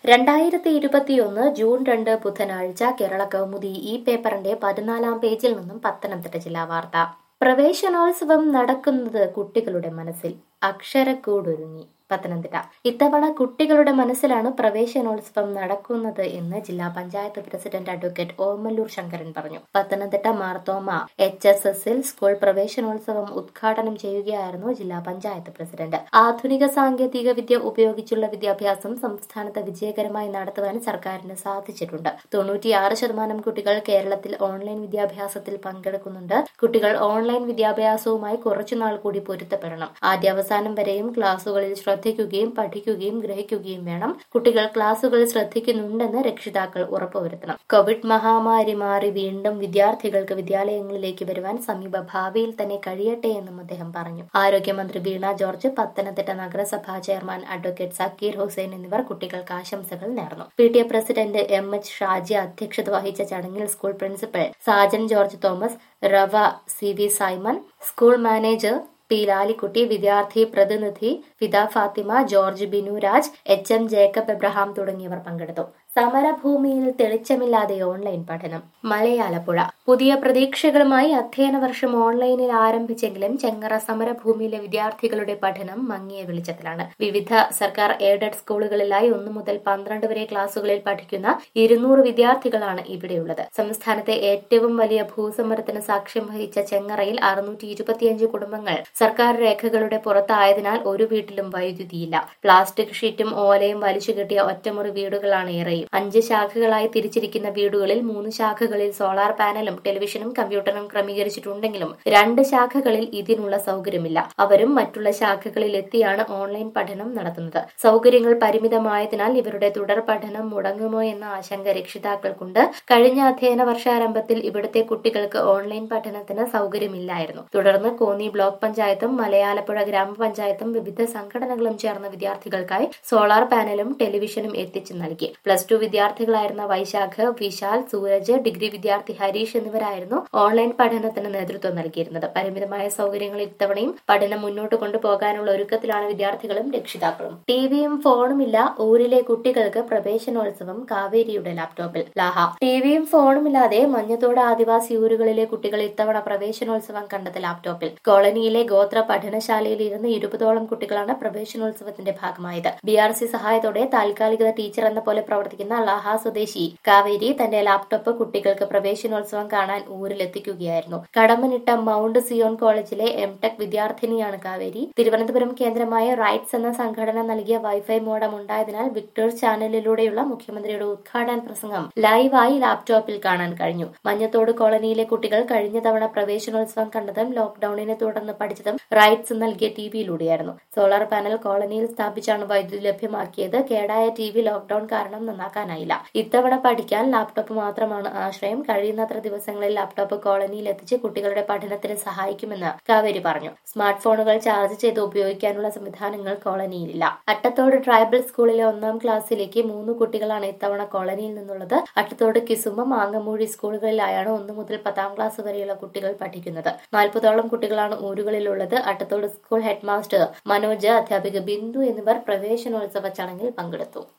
രണ്ടായിരത്തി ഇരുപത്തിയൊന്ന് ജൂൺ രണ്ട് ബുധനാഴ്ച കേരള കൗമുദി ഈ പേപ്പറിന്റെ പതിനാലാം പേജിൽ നിന്നും പത്തനംതിട്ട ജില്ലാ വാർത്ത പ്രവേശനോത്സവം നടക്കുന്നത് കുട്ടികളുടെ മനസ്സിൽ അക്ഷരക്കൂടൊരുങ്ങി പത്തനംതിട്ട ഇത്തവണ കുട്ടികളുടെ മനസ്സിലാണ് പ്രവേശനോത്സവം നടക്കുന്നത് എന്ന് ജില്ലാ പഞ്ചായത്ത് പ്രസിഡന്റ് അഡ്വക്കേറ്റ് ഓമല്ലൂർ ശങ്കരൻ പറഞ്ഞു പത്തനംതിട്ട മാർത്തോമ എച്ച് എസ് എസിൽ സ്കൂൾ പ്രവേശനോത്സവം ഉദ്ഘാടനം ചെയ്യുകയായിരുന്നു ജില്ലാ പഞ്ചായത്ത് പ്രസിഡന്റ് ആധുനിക സാങ്കേതിക വിദ്യ ഉപയോഗിച്ചുള്ള വിദ്യാഭ്യാസം സംസ്ഥാനത്ത് വിജയകരമായി നടത്തുവാൻ സർക്കാരിന് സാധിച്ചിട്ടുണ്ട് തൊണ്ണൂറ്റിയാറ് ശതമാനം കുട്ടികൾ കേരളത്തിൽ ഓൺലൈൻ വിദ്യാഭ്യാസത്തിൽ പങ്കെടുക്കുന്നുണ്ട് കുട്ടികൾ ഓൺലൈൻ വിദ്യാഭ്യാസവുമായി കുറച്ചുനാൾ കൂടി പൊരുത്തപ്പെടണം ആദ്യാവസാനം വരെയും ക്ലാസുകളിൽ ശ്രദ്ധിക്കുകയും പഠിക്കുകയും ഗ്രഹിക്കുകയും വേണം കുട്ടികൾ ക്ലാസുകളിൽ ശ്രദ്ധിക്കുന്നുണ്ടെന്ന് രക്ഷിതാക്കൾ ഉറപ്പുവരുത്തണം കോവിഡ് മഹാമാരി മാറി വീണ്ടും വിദ്യാർത്ഥികൾക്ക് വിദ്യാലയങ്ങളിലേക്ക് വരുവാൻ സമീപ ഭാവിയിൽ തന്നെ കഴിയട്ടെ എന്നും അദ്ദേഹം പറഞ്ഞു ആരോഗ്യമന്ത്രി വീണ ജോർജ് പത്തനംതിട്ട നഗരസഭാ ചെയർമാൻ അഡ്വക്കേറ്റ് സക്കീർ ഹുസൈൻ എന്നിവർ കുട്ടികൾക്ക് ആശംസകൾ നേർന്നു P T A president M H Shaji അധ്യക്ഷത വഹിച്ച ചടങ്ങിൽ school principal Sajan George Thomas Rev C V Simon school manager P Lalikutty വിദ്യാർത്ഥി പ്രതിനിധി Fida Fathima George Binuraj H M Jacob Abraham തുടങ്ങിയവർ പങ്കെടുത്തു സമരഭൂമിയിൽ തെളിച്ചമില്ലാതെ ഓൺലൈൻ പഠനം മലയാളപ്പുഴ പുതിയ പ്രതീക്ഷകളുമായി അധ്യയന വർഷം ഓൺലൈനിൽ ആരംഭിച്ചെങ്കിലും ചെങ്ങറ സമരഭൂമിയിലെ വിദ്യാർത്ഥികളുടെ പഠനം മങ്ങിയ വെളിച്ചത്തിലാണ് വിവിധ സർക്കാർ എയ്ഡഡ് സ്കൂളുകളിലായി ഒന്നു മുതൽ പന്ത്രണ്ട് വരെ ക്ലാസുകളിൽ പഠിക്കുന്ന ഇരുന്നൂറ് വിദ്യാർത്ഥികളാണ് ഇവിടെയുള്ളത് സംസ്ഥാനത്തെ ഏറ്റവും വലിയ ഭൂസമരത്തിന് സാക്ഷ്യം വഹിച്ച ചെങ്ങറയിൽ അറുന്നൂറ്റി ഇരുപത്തിയഞ്ച് കുടുംബങ്ങൾ സർക്കാർ രേഖകളുടെ പുറത്തായതിനാൽ ഒരു വീട്ടിലും വൈദ്യുതിയില്ല പ്ലാസ്റ്റിക് ഷീറ്റും ഓലയും വലിച്ചു കെട്ടിയ ഒറ്റമുറി വീടുകളാണ് ഏറെയും അഞ്ച് ശാഖകളായി തിരിച്ചിരിക്കുന്ന വീടുകളിൽ മൂന്ന് ശാഖകളിൽ സോളാർ പാനലും ടെലിവിഷനും കമ്പ്യൂട്ടറും ക്രമീകരിച്ചിട്ടുണ്ടെങ്കിലും രണ്ട് ശാഖകളിൽ ഇതിനുള്ള സൗകര്യമില്ല അവരും മറ്റുള്ള ശാഖകളിൽ എത്തിയാണ് ഓൺലൈൻ പഠനം നടത്തുന്നത് സൗകര്യങ്ങൾ പരിമിതമായതിനാൽ ഇവരുടെ തുടർ പഠനം മുടങ്ങുമോ എന്ന ആശങ്ക രക്ഷിതാക്കൾക്കുണ്ട് കഴിഞ്ഞ അധ്യയന വർഷാരംഭത്തിൽ ഇവിടുത്തെ കുട്ടികൾക്ക് ഓൺലൈൻ പഠനത്തിന് സൗകര്യമില്ലായിരുന്നു തുടർന്ന് കോന്നി ബ്ലോക്ക് പഞ്ചായത്തും മലയാലപ്പുഴ ഗ്രാമപഞ്ചായത്തും വിവിധ സംഘടനകളും ചേർന്ന വിദ്യാർത്ഥികൾക്കായി സോളാർ പാനലും ടെലിവിഷനും എത്തിച്ചു നൽകി പ്ലസ് ടു വിദ്യാർത്ഥികളായിരുന്ന വൈശാഖ് വിശാൽ സൂരജ് ഡിഗ്രി വിദ്യാർത്ഥി ഹരീഷ് എന്നിവരായിരുന്നു ഓൺലൈൻ പഠനത്തിന് നേതൃത്വം നൽകിയിരുന്നത് പരിമിതമായ സൗകര്യങ്ങൾ ഇത്തവണയും പഠനം മുന്നോട്ട് കൊണ്ടുപോകാനുള്ള ഒരുക്കത്തിലാണ് വിദ്യാർത്ഥികളും രക്ഷിതാക്കളും ടിവിയും ഫോണും ഇല്ല ഊരിലെ കുട്ടികൾക്ക് പ്രവേശനോത്സവം കാവേരിയുടെ ലാപ്ടോപ്പിൽ ലാഹ ടിവിയും ഫോണും ഇല്ലാതെ മഞ്ഞത്തോട് ആദിവാസി ഊരുകളിലെ കുട്ടികൾ ഇത്തവണ പ്രവേശനോത്സവം കണ്ടത് ലാപ്ടോപ്പിൽ കോളനിയിലെ ഗോത്ര പഠനശാലയിൽ ഇരുന്ന് ഇരുപതോളം കുട്ടികളാണ് പ്രവേശനോത്സവത്തിന്റെ ഭാഗമായത് ബി ആർ സി സഹായത്തോടെ താൽക്കാലിക ടീച്ചർ എന്ന പോലെ പ്രവർത്തിക്കുന്ന ലാഹ സ്വദേശി കാവേരി തന്റെ ലാപ്ടോപ്പ് കുട്ടികൾക്ക് പ്രവേശനോത്സവം കാണാൻ ഊരിലെത്തിക്കുകയായിരുന്നു കടമനിട്ട മൗണ്ട് സിയോൺ കോളേജിലെ എം ടെക് വിദ്യാർത്ഥിനിയാണ് കാവേരി തിരുവനന്തപുരം കേന്ദ്രമായ റൈറ്റ്സ് എന്ന സംഘടന നൽകിയ വൈഫൈ മോഡം ഉണ്ടായതിനാൽ വിക്ടേഴ്സ് ചാനലിലൂടെയുള്ള മുഖ്യമന്ത്രിയുടെ ഉദ്ഘാടന പ്രസംഗം ലൈവായി ലാപ്ടോപ്പിൽ കാണാൻ കഴിഞ്ഞു മഞ്ഞത്തോട് കോളനിയിലെ കുട്ടികൾ കഴിഞ്ഞ തവണ പ്രവേശനോത്സവം കണ്ടതും ലോക്ഡൌണിനെ തുടർന്ന് പഠിച്ചതും റൈറ്റ്സ് നൽകിയ ടിവിയിലൂടെയായിരുന്നു സോളാർ പാനൽ കോളനിയിൽ സ്ഥാപിച്ചാണ് വൈദ്യുതി ലഭ്യമാക്കിയത് കേടായ ടി വി ലോക്ഡൌൺ കാരണം നന്നാക്കാനായില്ല ഇത്തവണ പഠിക്കാൻ ലാപ്ടോപ്പ് മാത്രമാണ് ആശ്രയം കഴിയുന്നത്ര ദിവസങ്ങളിൽ ലാപ്ടോപ്പ് കോളനിയിൽ എത്തിച്ച് കുട്ടികളുടെ പഠനത്തിന് സഹായിക്കുമെന്ന് കാവേരി പറഞ്ഞു സ്മാർട്ട് ഫോണുകൾ ചാർജ് ചെയ്ത് ഉപയോഗിക്കാനുള്ള സംവിധാനങ്ങൾ കോളനിയിലില്ല അട്ടത്തോട് ട്രൈബൽ സ്കൂളിലെ ഒന്നാം ക്ലാസ്സിലേക്ക് മൂന്ന് കുട്ടികളാണ് ഇത്തവണ കോളനിയിൽ നിന്നുള്ളത് അട്ടത്തോട് കിസുമ മാങ്ങമൂഴി സ്കൂളുകളിലായാണ് ഒന്നു മുതൽ പത്താം ക്ലാസ് വരെയുള്ള കുട്ടികൾ പഠിക്കുന്നത് നാൽപ്പതോളം കുട്ടികളാണ് ഊരുകളിലുള്ളത് Attathodu school head master Manoj അധ്യാപിക ബിന്ദു എന്നിവർ പ്രവേശനോത്സവ ചടങ്ങിൽ പങ്കെടുത്തു